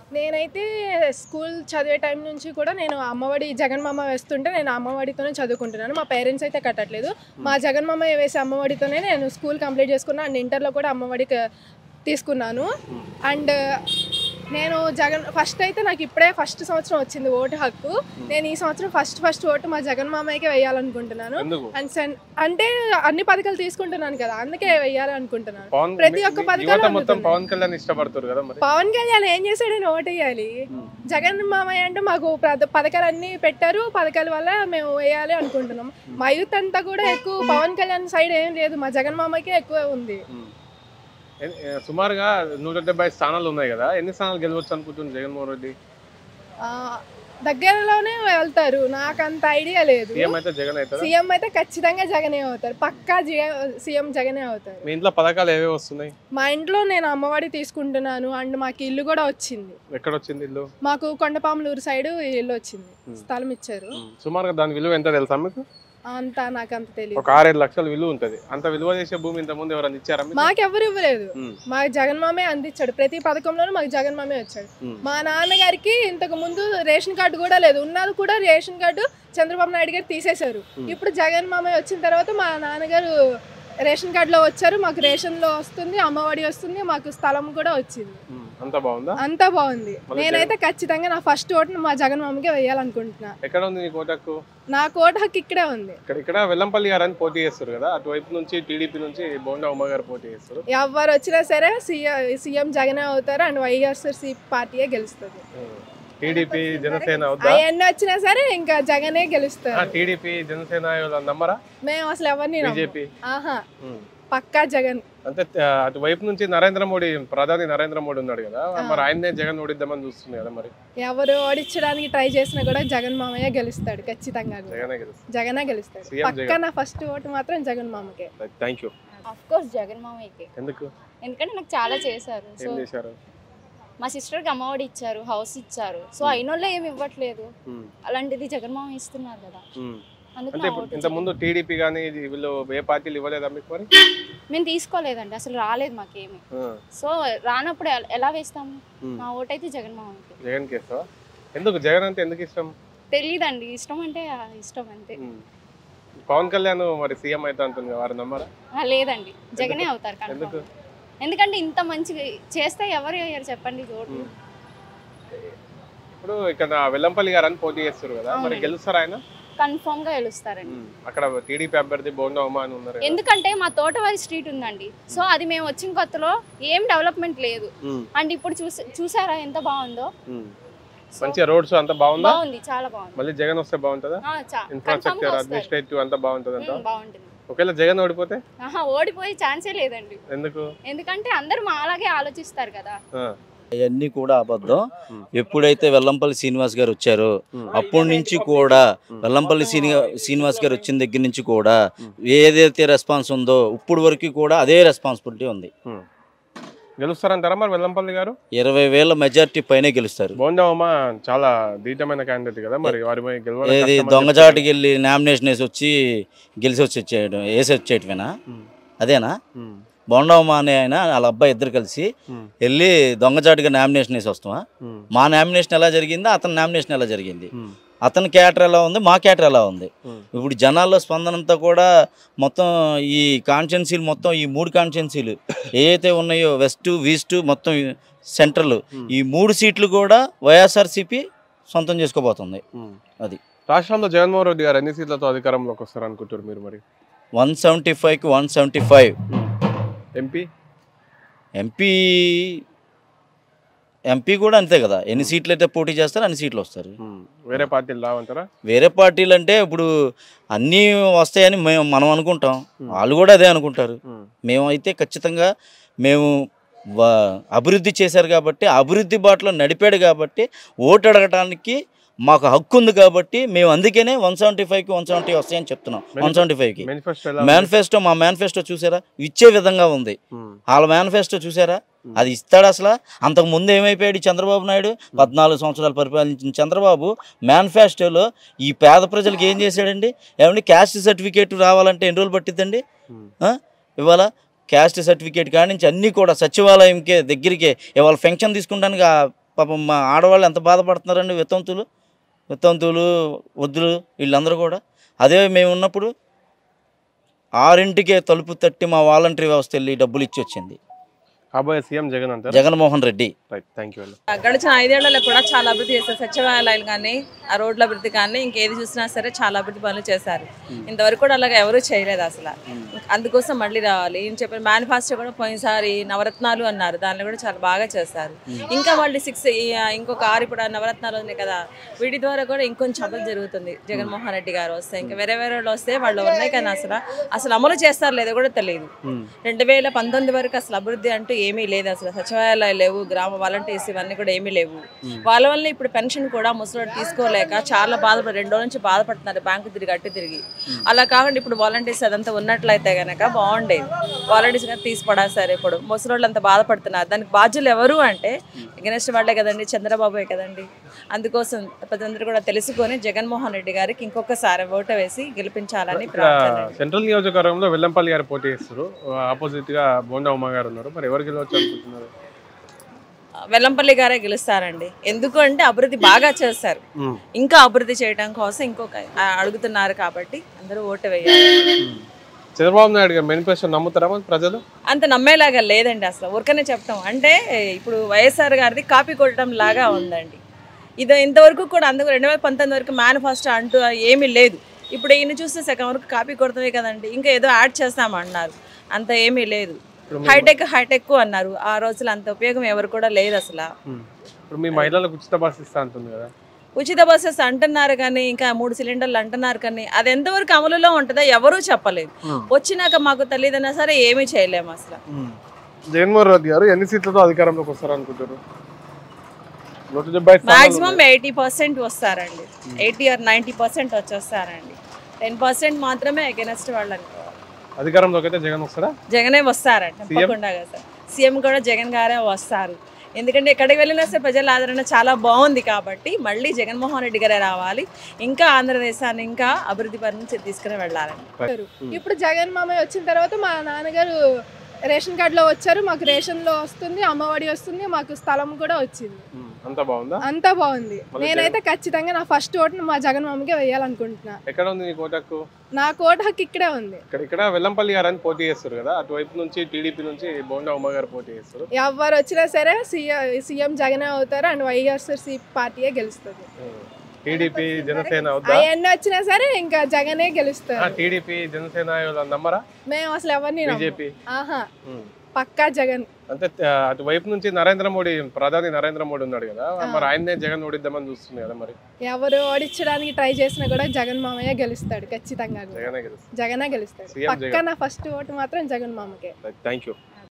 నేనైతే స్కూల్ చదివే టైం నుంచి కూడా నేను అమ్మఒడి జగన్ మామ వేస్తుంటే నేను అమ్మఒడితోనే చదువుకుంటున్నాను మా పేరెంట్స్ అయితే కట్టట్లేదు మా జగన్ మామ వేసే అమ్మఒడితోనే నేను స్కూల్ కంప్లీట్ చేసుకున్నాను అండ్ ఇంటర్లో కూడా అమ్మఒడి క- తీసుకున్నాను అండ్ నేను జగన్ ఫస్ట్ అయితే నాకు ఇప్పుడే ఫస్ట్ సంవత్సరం వచ్చింది ఓటు హక్కు నేను ఈ సంవత్సరం ఫస్ట్ ఫస్ట్ ఓటు మా జగన్ మామయ్యకే వేయాలనుకుంటున్నాను ఎందుకు అండ్ సెన్ అంటే అన్ని పథకాలు తీసుకుంటున్నాను కదా అందుకే వేయాలనుకుంటున్నాను పవన్ ప్రతి ఒక్క మీ- పథకాలు యువత మొత్తం అందుతున్నాయి. పవన్ కళ్యాణ్ ఇష్టపడుతారు కదా మరి పవన్ కళ్యాణ్ ఏం చేశాడని ఓటేయాలి జగన్ మామయ్య అంటే మాకు ప్ర- పథకాలన్నీ పెట్టారు పథకాల వల్ల మేము వేయాలి అనుకుంటున్నాం మా యూత్ అంతా కూడా ఎక్కువ పవన్ కళ్యాణ్ సైడ్ ఏం లేదు మా జగన్ మామయ్యకే ఎక్కువ ఉంది ఉమ్. ఎన్- ఏ, సుమారుగా నూట డెబ్బై స్థానాలు ఉన్నాయి కదా ఎన్ని స్థానాలు గెలవచ్చు అనుకుంటుంది జగన్మోహన్ రెడ్డి ఆ, దగ్గరలోనే వెళ్తారు నాకు అంత ఐడియా లేదు సీఎం అయితే జగన్ అవుతారా సీఎం అయితే ఖచ్చితంగా జగనే అవుతారు పక్కా సీఎం జగనే అవుతారు మీ ఇంట్లో పథకాలు ఏవే వస్తున్నాయి మా ఇంట్లో నేను అమ్మఒడి తీసుకుంటున్నాను అండ్ మాకు ఇల్లు కూడా వచ్చింది ఎక్కడ వచ్చింది ఇల్లు మాకు కొండపాములూరు సైడ్ ఇల్లు వచ్చింది స్థలం ఇచ్చారు ఉమ్. సుమారుగా దాని విలువ ఎంత తెలుసా మీకు అంత నాకు అంత తెలియదు ఒక ఆరేడు లక్షల విలువ ఉంటది అంత విలువ చేసే భూమి ఇంత ముందు ఎవరైనా ఇచ్చారా మీకు? మాకెవ్వరు ఇవ్వలేదు ఉమ్. మాకు జగన్ మామే అందించాడు ప్రతి పథకంలోనూ మాకు జగన్ మామే వచ్చాడు ఉమ్. మా నాన్నగారికి ఇంతకు ముందు రేషన్ కార్డు కూడా లేదు ఉన్నది కూడా రేషన్ కార్డు చంద్రబాబు నాయుడు గారు తీసేశారు ఇప్పుడు జగన్ మామే వచ్చిన తర్వాత మా నాన్నగారు రేషన్ కార్డులో వచ్చారు మాకు రేషన్లో వస్తుంది అమ్మఒడి వస్తుంది మాకు స్థలం కూడా వచ్చింది ఉమ్. అంత బాగుందా అంతా బాగుంది మళ్ళీ నేనైతే ఖచ్చితంగా నా ఫస్ట్ ఓటును మా జగన్ మామకే వేయాలనుకుంటున్నా ఎక్కడ ఉంది నీ కోటకు నా ఓటు హక్కు ఇక్కడే ఉంది ఇక్కడ ఇక్కడ వెల్లంపల్లి గారు అని పోటీ చేస్తారు కదా అటువైపు నుంచి టీడీపీ నుంచి బోండా ఉమ్మ గారు పోటీ చేస్తారు ఎవరు వచ్చినా సరే సీఎం సీఎం జగనే అవుతారు అండ్ వైఎస్ఆర్సీ పార్టీయే గెలుస్తుంది టీడీపీ జనసేన వద్దా అవన్నీ వచ్చినా సరే ఇంకా జగనే గెలుస్తారు టీడీపీ జనసేన వీళ్ళ నమ్మరా మేము అసలు ఎవరిని నమ్మం. బీజేపీ ఆహా పక్కా జగన్ అంటే ఆ, అటువైపు నుంచి నరేంద్ర మోడీ ప్రధాని నరేంద్ర మోడీ ఉన్నాడు కదా మరి ఆయన్నే జగన్ ఓడిద్దామని చూస్తుంది కదా మరి ఎవరు ఓడించడానికి ట్రై చేసినా కూడా జగన్ మామయ్య గెలుస్తాడు ఖచ్చితంగా కూడా. జగనే గెలుస్తుంది జగనే గెలుస్తాడు సీఎం పక్కా నా ఫస్ట్ ఓటు మాత్రం జగన్ మామకే thank you of course Jagan మామయ్యకి ఎందుకు ఎందుకంటే నాకు చాలా చేశారు సో ఏం చేశారు మా సిస్టర్కి అమ్మఒడి ఇచ్చారు హౌస్ ఇచ్చారు సో అయిన వాళ్ళే ఏమి ఇవ్వట్లేదు ఉమ్, అలాంటిది జగన్ మామయ్య ఇస్తున్నారు కదా ఉమ్. అందుకు అంటే నా ఇప్పుడు ఓటు ఇంత ముందు టీడీపీ కానీ వీళ్ళు ఏ పార్టీలు ఇవ్వలేదా మీకు మరి మేము తీసుకోలేదండి అసలు రాలేదు మాకేమి ఆ, సో రానప్పుడు ఎల- ఎలా వేస్తాము ఉమ్. నా ఓటు అయితే జగన్ మామయ్యకి జగన్ కేసా ఎందుకు జగన్ అంటే ఎందుకు ఇష్టం తెలియదండి ఇష్టం అంటే ఆ ఇష్టం అంతే ఉమ్. పవన్ కళ్యాణ్ మరి సీఎం అయితే అంటుంది కదా, వారు నమ్మరా ఆ, లేదండి జగనే అవుతారు ఎందుకు కన్ఫర్మ్ ఎందుకంటే ఇంత మంచి చేస్తే ఎవరు అయ్యారు చెప్పండి ఓటు ఉమ్. ఇప్పుడు ఇక్కడ వెల్లంపల్లి గారు అని పోటీ చేస్తారు కదా మరి అవునండి. గెలుస్తారు ఆయన కన్ఫర్మ్ గా గెలుస్తారండి ఉమ్. అక్కడ టీడీపీ అభ్యర్థి బోండా ఉమా అని ఉన్నారు కదా. ఎందుకంటే మా తోటవారి స్ట్రీట్ ఉందండి సో అది మేము వచ్చిన కొత్తలో ఏం డెవలప్మెంట్ లేదు ఉమ్, అండ్ ఇప్పుడు చూసా చూసారా ఎంత బాగుందో ఉమ్. సో మంచిగా రోడ్స్ అంతా బాగుందా బాగుంది చాలా బాగుంది మళ్ళీ జగన్ వస్తే బాగుంటుందా ఆ, చా- confirm గా ఇన్ఫ్రాస్ట్రక్చర్ వస్తారు. అడ్మినిస్ట్రేటివ్ అంతా బాగుంటుంది అంట ఉమ్, బాగుంటుంది ఒకవేళ జగన్ ఓడిపోతే ఆహా ఓడిపోయే ఛాన్సే లేదండి ఎందుకు ఎందుకంటే అందరూ మా అలాగే ఆలోచిస్తారు కదా ఆ, అవన్నీ కూడా అబద్ధం ఉమ్. ఎప్పుడైతే వెల్లంపల్లి శ్రీనివాస్ గారు వచ్చారో ఉమ్. అప్పటి నుంచి కూడా వెల్లంపల్లి శ్రీని శ్రీనివాస్ గారు వచ్చిన దగ్గర నుంచి కూడా ఏదైతే రెస్పాన్స్ ఉందో ఇప్పుడు వరకు కూడా అదే రెస్పాన్సిబిలిటీ ఉంది ఉమ్. గెలుస్తారంటారా మరి వెల్లంపల్లి గారు ఇరవై వేల మెజార్టీ పైనే గెలుస్తారు బోండా ఉమా చాలా దీటమైన క్యాండిడేట్ కదా మరి వారి మీద గెలవడం ఏది కష్టమని దొంగచాటుకి వెళ్ళి నామినేషన్ వేసి వచ్చి గెలిచి వచ్చి వచ్చేయడం వేసి వచ్చేయటమేనా ఉమ్. అదేనా ఉమ్. బొండవమ్మ అనే ఆయన వాళ్ళ అబ్బాయి ఇద్దరు కలిసి ఉమ్. వెళ్ళి దొంగచాటుగా నామినేషన్ వేసి వస్తామా ఉమ్. మా నామినేషన్ ఎలా జరిగింది అతని నామినేషన్ ఎలా జరిగింది ఉమ్. అతని క్యాటర్ ఎలా ఉంది మా క్యాటర్ ఎలా ఉంది ఉమ్. ఇప్పుడు జనాల్లో స్పందన అంతా కూడా మొత్తం ఈ కాన్స్టిట్యున్సీలు మొత్తం ఈ మూడు కాన్స్టిట్యున్సీలు ఏవైతే ఉన్నాయో వెస్ట్ ఈస్ట్ మొత్తం సెంట్రల్ ఈ మూడు సీట్లు కూడా వైఎస్ఆర్సీపీ సొంతం చేసుకోబోతుంది ఉమ్. అది రాష్ట్రంలో జగన్మోహన్ రెడ్డి గారు ఎన్ని సీట్లతో అధికారంలోకి వస్తారు అనుకుంటారు మీరు మరి వన్ సెవెంటీ ఫైవ్కి one seventy five MP MP MP కూడా అంతే కదా ఎన్ని సీట్లు అయితే పోటీ చేస్తారో అన్ని సీట్లు వస్తారు ఉమ్. వేరే పార్టీలు రావంటారా వేరే పార్టీలు అంటే ఇప్పుడు అన్నీ వస్తాయని మేము మనం అనుకుంటాం వాళ్ళు కూడా అదే అనుకుంటారు ఉమ్. మేమైతే ఖచ్చితంగా మేము వా- అభివృద్ధి చేశారు కాబట్టి ఆ అభివృద్ధి బాటలో నడిపాడు కాబట్టి ఓటు అడగటానికి మాకు హక్కు ఉంది కాబట్టి మేము అందుకనే వన్ సెవెంటీ ఫైవ్కి వన్ సెవెంటీ వస్తాయని చెప్తున్నాం వన్ సెవెంటీ ఫైవ్కి మేనిఫెస్టో ఎలా ఉంది? మేనిఫెస్టో మా మేనిఫెస్టో చూసారా ఇచ్చే విధంగా ఉంది ఉమ్. వాళ్ళ మేనిఫెస్టో చూసారా అది ఇస్తాడు అసలు అంతకు ముందు ఏమైపోయాడు ఈ చంద్రబాబు నాయుడు పద్నాలుగు సంవత్సరాలు పరిపాలించిన చంద్రబాబు మేనిఫెస్టోలో ఈ పేద ప్రజలకు ఏం చేశాడండి ఏమండి క్యాస్ట్ సర్టిఫికేట్ రావాలంటే ఎన్ని రోజులు పట్టిద్దండి ఉమ్. ఆ? ఇవాళ క్యాస్ట్ సర్టిఫికేట్ కాడి నుంచి అన్నీ కూడా సచివాలయంకే దగ్గరికే ఇవాళ పెన్షన్ తీసుకుంటానికి ఆ పాపం మా ఆడవాళ్ళు ఎంత బాధపడుతున్నారండి వితంతులు వితంతువులు వద్దులు వీళ్ళందరూ కూడా అదే మేము ఉన్నప్పుడు ఆరింటికే తలుపు తట్టి మా వాలంటరీ వ్యవస్థ వెళ్ళి డబ్బులు ఇచ్చి వచ్చింది కాబోయే సీఎం జగన్ అంటారు Jaganmohan Reddy right thank you అండి గడిచిన ఐదేళ్లలో కూడా చాలా అభివృద్ధి చేశారు సచివాలయాలు కానీ ఆ రోడ్ల అభివృద్ధి కానీ ఇంకేది చూసినా సరే చాలా అభివృద్ధి పనులు చేశారు ఇంతవరకు కూడా అలాగే ఎవరూ చేయలేదు అసలు అందుకోసం మళ్ళీ రావాలి ఏం చెప్పారు మేనిఫెస్టో కూడా పోయినసారి నవరత్నాలు అన్నారు దానిలో కూడా చాలా బాగా చేస్తారు ఇంకా వాళ్ళు సిక్స్ ఇంకొక ఆరు ఇప్పుడు ఆ నవరత్నాలు ఉన్నాయి కదా వీటి ద్వారా కూడా ఇంకొంచెం అమలు జరుగుతుంది జగన్మోహన్ రెడ్డి గారు వస్తే ఇంకా వేరే వేరే వాళ్ళు వస్తే వాళ్ళు ఉన్నాయి కానీ అసలు అసలు అమలు చేస్తారు లేదో కూడా తెలియదు రెండు వేల పంతొమ్మిది వరకు అసలు అభివృద్ధి అంటూ ఏమీ లేదు అసలు సచివాలయాలు లేవు గ్రామ వాలంటీర్స్ ఇవన్నీ కూడా ఏమీ లేవు వాళ్ళ వల్ల ఇప్పుడు పెన్షన్ కూడా ముసలోడు తీసుకోలేక చాలా బాధపడి రెండు రోజుల నుంచి బాధపడుతున్నారు బ్యాంకు తిరిగి అట్టు తిరిగి అలా కాకుండా ఇప్పుడు వాలంటీర్స్ అదంతా ఉన్నట్లయితే గనక బాగుండేది వాలంటీర్స్ గారు తీసి పడేస్తారు ఇప్పుడు ముసలోళ్ళు అంత బాధపడుతున్నారు దానికి బాధ్యులు ఎవరు అంటే గణేష్ వాళ్ళే కదండి చంద్రబాబే కదండి అందుకోసం ప్రజలందరూ కూడా తెలుసుకొని జగన్మోహన్ రెడ్డి గారికి ఇంకొకసారి ఓటు వేసి గెలిపించాలని ప్రార్థన సెంట్రల్ నియోజకవర్గంలో వెల్లంపల్లి గారు పోటీ చేస్తారు ఆపోజిట్ గా బోండా ఉమ్మ గారు ఉన్నారు మరి ఎవరు గెలవచ్చు అనుకుంటున్నారు వెల్లంపల్లి గారే గెలుస్తారండి ఎందుకు అంటే అభివృద్ధి బాగా చేస్తారు మ్మ్. ఇంకా అభివృద్ధి చేయడం కోసం ఇంకొక ఆ, అడుగుతున్నారు కాబట్టి అందరూ ఓటు వేయాలి చంద్రబాబు నాయుడు గారు మేనిఫెస్టో నమ్ముతారా మరి ప్రజలు అంత నమ్మేలాగా లేదండి అసలు ఊరికనే చెప్తాం అంటే ఇప్పుడు వైఎస్ఆర్ గారిది కాపీ కొట్టడం లాగా ఉందండి ఇది ఇంతవరకు కూడా అందుకు రెండు వేల పంతొమ్మిది వరకు మేనిఫెస్టో అంటూ ఏమీ లేదు ఇప్పుడు ఈయన చూస్తే సగం వరకు కాపీ కొడతామే కదండి ఇంకా ఏదో యాడ్ చేస్తామన్నారు అంత ఏమీ లేదు హైటెక్ హైటెక్ అన్నారు ఆ రోజులు అంత ఉపయోగం ఎవరు కూడా లేదు అసలు మ్మ్. ఇప్పుడు మీ మహిళలకు ఉచిత బస్సు ఇస్తా అంటుంది కదా ఉచిత బస్సెస్ అంటున్నారు కానీ ఇంకా మూడు సిలిండర్లు అంటున్నారు కానీ అది ఎంతవరకు అమలులో ఉంటుందో ఎవరూ చెప్పలేదు వచ్చినాక మాకు తెలియదన్నా సరే ఏమీ చేయలేము అసలు జగన్మోహన్ రెడ్డి గారు ఎన్ని సీట్లతో అధికారంలోకి వస్తారు అనుకుంటారు నూట డెబ్బై ఐదు స్థానాలు మాక్సిమం ఎయిటీ పర్సెంట్ వస్తారండి ఎయిటీ ఆర్ నైంటీ పర్సెంట్ వచ్చేస్తారండి టెన్ పర్సెంట్ మాత్రమే అగెనెస్ట్ వాళ్ళు అనుకోవాలి అధికారంలోకి అయితే జగన్ వస్తారా జగనే వస్తారండి తప్పకుండా కదా సార్ సీఎం కూడా జగన్ గారే వస్తారు ఎందుకంటే ఎక్కడికి వెళ్ళినా సరే ప్రజల ఆదరణ చాలా బాగుంది కాబట్టి మళ్ళీ జగన్మోహన్ రెడ్డి గారే రావాలి ఇంకా ఆంధ్రదేశాన్ని ఇంకా అభివృద్ధి పని తీసుకుని వెళ్ళాలండి ఇప్పుడు జగన్ మామయ్య వచ్చిన తర్వాత మా నాన్నగారు రేషన్ కార్డులో వచ్చారు మాకు రేషన్లో వస్తుంది అమ్మఒడి వస్తుంది మాకు స్థలం కూడా వచ్చింది మ్మ్. అంతా బాగుందా అంతా బాగుంది మళ్ళీ నేనైతే ఖచ్చితంగా నా ఫస్ట్ ఓటును మా జగన్ మామకే వేయాలనుకుంటున్నా ఎక్కడ ఉంది నీ కోటకు నా కోట హక్కు ఇక్కడే ఉంది ఇక్కడ ఇక్కడ వెల్లంపల్లి గారు అని పోటీ చేస్తారు కదా అటువైపు నుంచి టీడీపీ నుంచి బోండా ఉమ్మ గారు పోటీ చేస్తారు ఎవరు వచ్చినా సరే సీఎం సీఎం జగనే అవుతారు అండ్ వైఎస్ఆర్సీ పార్టీయే గెలుస్తుంది టీడీపీ జనసేన వద్దా అవన్నీ వచ్చినా సరే ఇంకా జగనే గెలుస్తారు టీడీపీ జనసేన వీళ్ళ నమ్మరా మేము అసలు ఎవరిని నమ్మం. బీజేపీ ఆహా పక్కా జగన్ అంటే ఆ, అటువైపు నుంచి నరేంద్ర మోడీ ప్రధాని నరేంద్ర మోడీ ఉన్నాడు కదా మరి ఆయన్నే జగన్ ఓడిద్దామని చూస్తుంది కదా మరి ఎవరు ఓడించడానికి ట్రై చేసినా కూడా జగన్ మామయ్య గెలుస్తాడు ఖచ్చితంగా కూడా. జగనే గెలుస్తుంది జగనే గెలుస్తాడు సీఎం పక్కా నా ఫస్ట్ ఓటు మాత్రం జగన్ మామకే థ్యాంక్ యూ